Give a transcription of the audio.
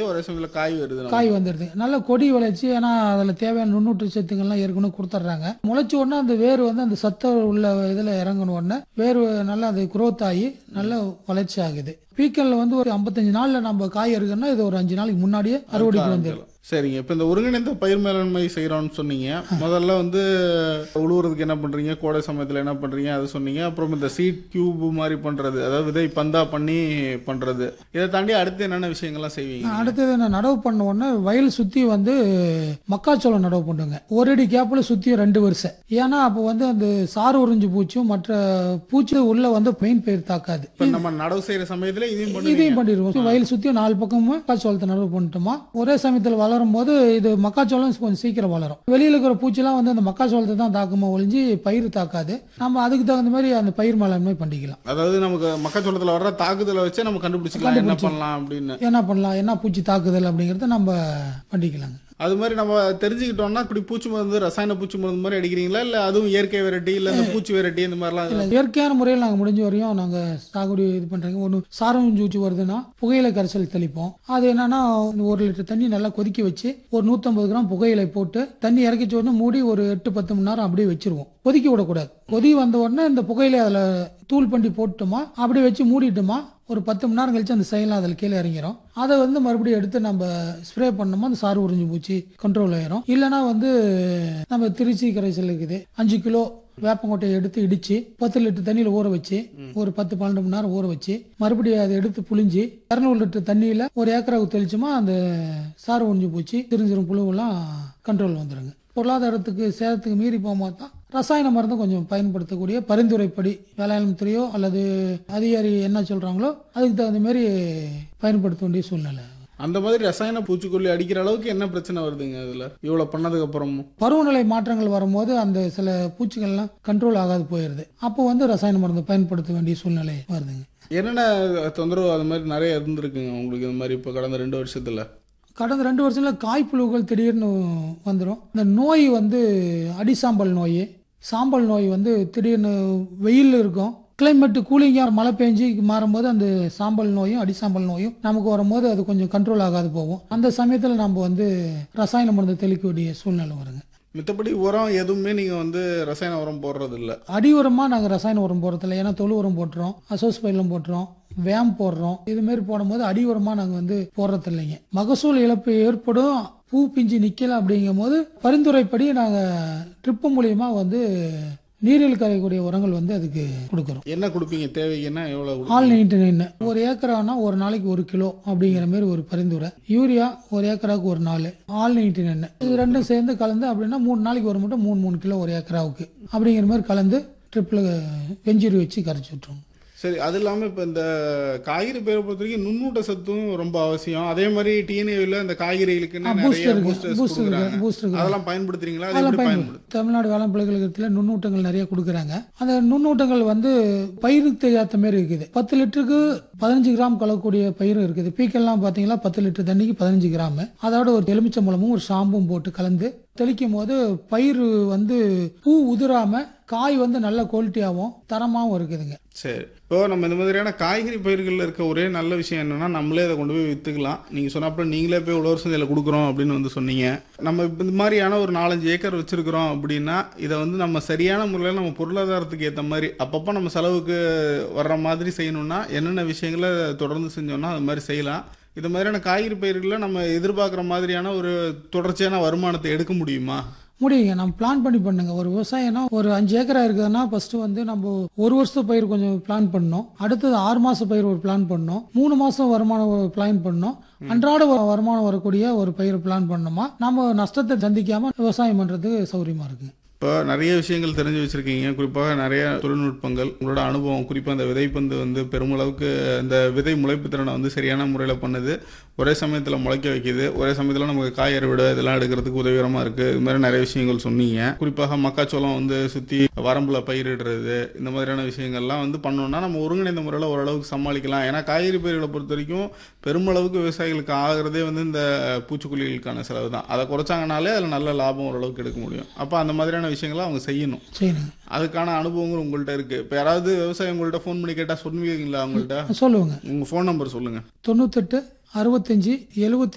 ஒரே சமயத்தில் காய் வருது நமக்கு. காய் வந்துடுது நல்ல கொடி விளைச்சி ஏன்னா அதில் தேவையான நுண்ணூற்று சத்துக்கள்லாம் ஏற்கனவே கொடுத்துட்றாங்க முளைச்ச உடனே அந்த வேர் வந்து அந்த சத்த உள்ள இதில் இறங்கின உடனே வேர் நல்லா அது growth ஆகி நல்ல வளர்ச்சி ஆகுது பீக்கல்ல வந்து ஒரு ஐம்பத்தஞ்சு நாள்ல நம்ம காய் இருக்குன்னா இது ஒரு அஞ்சு நாளைக்கு முன்னாடியே அறுவடைக்கு வந்துடும் சரிங்க இப்போ இந்த ஒருங்கிணைந்த பயிர் மேலாண்மை செய்கிறோம்னு சொன்னீங்க முதல்ல வந்து உழுவுறதுக்கு என்ன பண்ணுறீங்க கோடை சமயத்தில் என்ன பண்ணுறீங்க அது சொன்னீங்க அப்புறம் இந்த சீட் கியூப் மாதிரி பண்ணுறது அதாவது விதை பந்தா பண்ணி பண்ணுறது இதை தாண்டி அடுத்து என்னென்ன விஷயங்கள்லாம் செய்வீங்க அடுத்தது நான் நடவு பண்ண உடனே வயல் சுற்றி வந்து மக்காச்சோளம் நடவு பண்ணுங்க ஒரு அடி கேப்பில் சுற்றி ரெண்டு வருஷம் ஏன்னா அப்போ வந்து அந்த சாறு உறிஞ்சு பூச்சும் மற்ற பூச்சி உள்ள வந்து மெயின் பயிர் தாக்காது இப்போ நம்ம நடவு செய்கிற சமயத்தில் இதையும் பண்ணுவீங்க இதையும் பண்ணிடுவோம் வயல் சுற்றி நாலு பக்கமும் மக்காச்சோளத்தை நடவு பண்ணிட்டோமா ஒரே சமயத்தில் வளரும் போது இது மக்காச்சோளம் கொஞ்சம் சீக்கிரம் வளரும் வெளியில் இருக்கிற பூச்சிலாம் வந்து அந்த மக்காச்சோளத்தை தான் தாக்குமா ஒழிஞ்சு பயிர் தாக்காது நம்ம அதுக்கு தகுந்த மாதிரி அந்த பயிர் மேலாண்மை பண்ணிக்கலாம் அதாவது நமக்கு மக்காச்சோளத்தில் வர்ற தாக்குதலை வச்சு நம்ம கண்டுபிடிச்சிக்கலாம் என்ன பண்ணலாம் அப்படின்னு என்ன பண்ணலாம் என்ன பூச்சி தாக்குதல் அப்படிங்கிறத நம்ம பண்ணிக்கலாங்க அது மாதிரி நம்ம தெரிஞ்சுக்கிட்டோம்னா இப்படி பூச்சி மருந்து ரசாயன பூச்சி மருந்து மாதிரி அடிக்கிறீங்களா இல்லை அதுவும் இயற்கை வெரைட்டி இல்லை இந்த பூச்சி வெரைட்டி இந்த மாதிரிலாம் இல்ல இயற்கையான முறையில் நாங்கள் முடிஞ்ச வரையும் நாங்கள் சாகுபடி இது பண்ணுறோங்க ஒன்று சாரம் ஊச்சி வருதுன்னா புகையிலை கரைசல் தெளிப்போம் அது என்னன்னா ஒரு லிட்டர் தண்ணி நல்லா கொதிக்க வச்சு ஒரு நூற்றம்பது கிராம் புகையிலை போட்டு தண்ணி இறக்கிச்ச உடனே மூடி ஒரு எட்டு பத்து மணி நேரம் அப்படியே வச்சிருவோம் கொதிக்க விடக்கூடாது கொதி வந்த உடனே இந்த புகையிலை அதில் தூள் பண்ணி போட்டுமா அப்படியே வச்சு மூடிட்டுமா ஒரு பத்து மணி நேரம் கழிச்சு அந்த செயலாம் அதில் கீழே இறங்கிரும் அதை வந்து மறுபடியும் எடுத்து நம்ம ஸ்ப்ரே பண்ணோமா அந்த சாறு உறிஞ்சு பூச்சி கண்ட்ரோல் ஆயிரும் இல்லைன்னா வந்து நம்ம திருச்சி கரைசல் இருக்குது அஞ்சு கிலோ வேப்பங்கொட்டையை எடுத்து இடிச்சு பத்து லிட்டர் தண்ணியில் ஊற வச்சு ஒரு பத்து பன்னெண்டு மணி நேரம் ஊற வச்சு மறுபடியும் அதை எடுத்து புழிஞ்சு இரநூறு லிட்டர் தண்ணியில் ஒரு ஏக்கராவுக்கு தெளிச்சோமா அந்த சாறு ஒழிஞ்சு பூச்சி சிறுஞ்சிறும் புழுவெல்லாம் கண்ட்ரோல் வந்துடுங்க பொருளாதாரத்துக்கு சேதத்துக்கு மீறி போகும்போது தான் ரசாயன மருந்து கொஞ்சம் பயன்படுத்தக்கூடிய பரிந்துரைப்படி வேளாண் துறையோ அல்லது அதிகாரி என்ன சொல்றாங்களோ அதுக்கு தகுந்த மாதிரி பயன்படுத்த வேண்டிய சூழ்நிலை அந்த மாதிரி ரசாயன பூச்சிக்கொல்லி அடிக்கிற அளவுக்கு என்ன பிரச்சனை வருதுங்க அதுல இவ்வளவு பண்ணதுக்கு அப்புறமும் பருவநிலை மாற்றங்கள் வரும்போது அந்த சில பூச்சிகள்லாம் கண்ட்ரோல் ஆகாது போயிடுது அப்போ வந்து ரசாயன மருந்து பயன்படுத்த வேண்டிய சூழ்நிலை வருதுங்க என்னென்ன தொந்தரவு அது மாதிரி நிறைய இருந்திருக்குங்க உங்களுக்கு இந்த மாதிரி இப்போ கடந்த ரெண்டு வருஷத்துல கடந்த ரெண்டு வருஷத்துல காய்ப்புழுகள் திடீர்னு வந்துடும் இந்த நோய் வந்து அடிசாம்பல் நோய் சாம்பல் நோய் வந்து திடீர்னு வெயில் இருக்கும் கிளைமேட் கூலிங்காக மழை பெஞ்சு மாறும்போது அந்த சாம்பல் நோயும் அடிசாம்பல் நோயும் நமக்கு வரும்போது அது கொஞ்சம் கண்ட்ரோல் ஆகாது போகும் அந்த சமயத்தில் நம்ம வந்து ரசாயன மருந்து தெளிக்க வேண்டிய சூழ்நிலை வருங்க மித்தபடி உரம் எதுவுமே நீங்க வந்து ரசாயன உரம் போடுறது இல்ல அடி உரமாக நாங்கள் ரசாயன உரம் போடுறதில்ல ஏன்னா தொழு உரம் போட்டுறோம் அசோஸ் பயிலும் போட்டுறோம் வேம் போடுறோம் இது மாதிரி போடும்போது அடி உரமாக நாங்கள் வந்து போடுறது இல்லைங்க மகசூல் இழப்பு ஏற்படும் பூ பிஞ்சு நிற்கல அப்படிங்கும் போது பரிந்துரைப்படி நாங்கள் ட்ரிப்பு மூலியமா வந்து நீரில் கரையக்கூடிய உரங்கள் வந்து அதுக்கு கொடுக்குறோம் என்ன கொடுப்பீங்க தேவைக்குன்னா எவ்வளவு கொடுப்பீங்க? ஆல் நைன்டி நைன் ஒரு ஏக்கரானா ஒரு நாளைக்கு ஒரு கிலோ அப்படிங்கிற மாதிரி ஒரு பரிந்துரை யூரியா ஒரு ஏக்கராவுக்கு ஒரு நாலு ஆல் நைன்டி நைன் இது ரெண்டும் சேர்ந்து கலந்து அப்படின்னா மூணு நாளைக்கு ஒரு மட்டும் மூணு மூணு கிலோ ஒரு ஏக்கராவுக்கு அப்படிங்கிற மாதிரி கலந்து ட்ரிப்பில் வெஞ்சூரி வச்சு கரைச்சி விட்ருவோம் சரி அது இல்லாம இப்ப இந்த காய்கறி பயிரை பொறுத்த வரைக்கும் நுண்ணூட்ட சத்தும் ரொம்ப அவசியம் அதே மாதிரி டிஎன்ஏவில் இந்த காய்கறிகளுக்கு நிறைய பூஸ்டர் இருக்கு boosters பூஸ்டர் கொடுக்குறாங்க. இருக்கு பூஸ்டர் இருக்கு அதெல்லாம் பயன்படுத்துறீங்களா அது அதெல்லாம் எப்படி பயன்படுது பயன்படுது தமிழ்நாடு வேளாண் பல்கலைக்கழகத்தில் நுண்ணூட்டங்கள் நிறைய கொடுக்குறாங்க அந்த நுண்ணூட்டங்கள் வந்து பயிருக்கு ஏற்ற மாதிரி இருக்குது பத்து லிட்டருக்கு பதினஞ்சு கிராம் கலக்கக்கூடிய பயிரும் இருக்குது பீக்கெல்லாம் பார்த்தீங்கன்னா பத்து லிட்டர் தண்ணிக்கு பதினஞ்சு கிராம் அதோட ஒரு எலுமிச்சை மூலமும் ஒரு ஷாம்பும் போட்டு கலந்து தெளிக்கும் போது பயிர் வந்து பூ உதிராம காய் வந்து நல்ல குவாலிட்டியாகவும் தரமாகவும் இருக்குதுங்க சரி இப்போ நம்ம இந்த மாதிரியான காய்கறி பயிர்களில் இருக்க ஒரே நல்ல விஷயம் என்னன்னா நம்மளே அதை கொண்டு போய் வித்துக்கலாம் நீங்க சொன்னாப்புல நீங்களே போய் உழவர் சந்தையில் கொடுக்குறோம் அப்படின்னு வந்து சொன்னீங்க நம்ம இப்ப இந்த மாதிரியான ஒரு நாலஞ்சு ஏக்கர் வச்சிருக்கிறோம் அப்படின்னா இதை வந்து நம்ம சரியான முறையில் நம்ம பொருளாதாரத்துக்கு ஏற்ற மாதிரி அப்பப்போ நம்ம செலவுக்கு வர்ற மாதிரி செய்யணும்னா என்னென்ன விஷயங்களை தொடர்ந்து செஞ்சோம்னா அது மாதிரி செய்யலாம் இது மாதிரியான காய்கறி பயிர்களில் நம்ம எதிர்பார்க்குற மாதிரியான ஒரு தொடர்ச்சியான வருமானத்தை எடுக்க முடியுமா முடியுங்க நம்ம பிளான் பண்ணி பண்ணுங்க ஒரு விவசாயம்னா ஒரு அஞ்சு ஏக்கரா இருக்குதுன்னா ஃபர்ஸ்ட் வந்து நம்ம ஒரு வருஷத்து பயிர் கொஞ்சம் பிளான் பண்ணோம் அடுத்தது ஆறு மாச பயிர் ஒரு பிளான் பண்ணோம் மூணு மாசம் வருமானம் ஒரு பிளான் பண்ணோம் அன்றாட வ- வருமானம் வரக்கூடிய ஒரு பயிர் பிளான் பண்ணோமா நம்ம நஷ்டத்தை சந்திக்காம விவசாயம் பண்றது சௌரியமா இருக்கு இப்போ நிறைய விஷயங்கள் தெரிஞ்சு வச்சிருக்கீங்க குறிப்பாக நிறைய தொழில்நுட்பங்கள் உங்களோட அனுபவம் குறிப்பாக அந்த விதைப்பந்து வந்து பெருமளவுக்கு இந்த விதை முளைப்பு திறனை வந்து சரியான முறையில் பண்ணுது ஒரே சமயத்தில் முளைக்க வைக்குது ஒரே சமயத்தில் நமக்கு காய் அறுவடை இதெல்லாம் எடுக்கிறதுக்கு உதவிகரமாக இருக்குது இது மாதிரி நிறைய விஷயங்கள் சொன்னீங்க குறிப்பாக மக்காச்சோளம் வந்து சுற்றி வரம்பில் பயிரிடுறது இந்த மாதிரியான விஷயங்கள்லாம் வந்து பண்ணோம்னா நம்ம ஒருங்கிணைந்த முறையில் ஓரளவுக்கு சமாளிக்கலாம் ஏன்னா காய்கறி பயிர்களை பொறுத்த வரைக்கும் பெருமளவுக்கு விவசாயிகளுக்கு ஆகிறதே வந்து இந்த பூச்சிக்கொல்லிகளுக்கான செலவு தான் அதை குறைச்சாங்கனாலே அதில் நல்ல லாபம் ஓரளவுக்கு எடுக்க முடியும் அப்போ அந்த மாதிரியான விஷயங்களை அவங்க செய்யணும் செய்யணுங்க அதுக்கான அனுபவங்கள் உங்கள்கிட்ட இருக்கு இப்போ யாராவது விவசாயம் உங்கள்கிட்ட ஃபோன் பண்ணி கேட்டால் சொல்லுவீங்களா உங்கள்கிட்ட சொல்லுவாங்க உங்கள் ஃபோன் நம்பர் சொல்லுங்கள் தொண்ணூத்தெட்டு அறுபத்தஞ்சு எழுபத்தி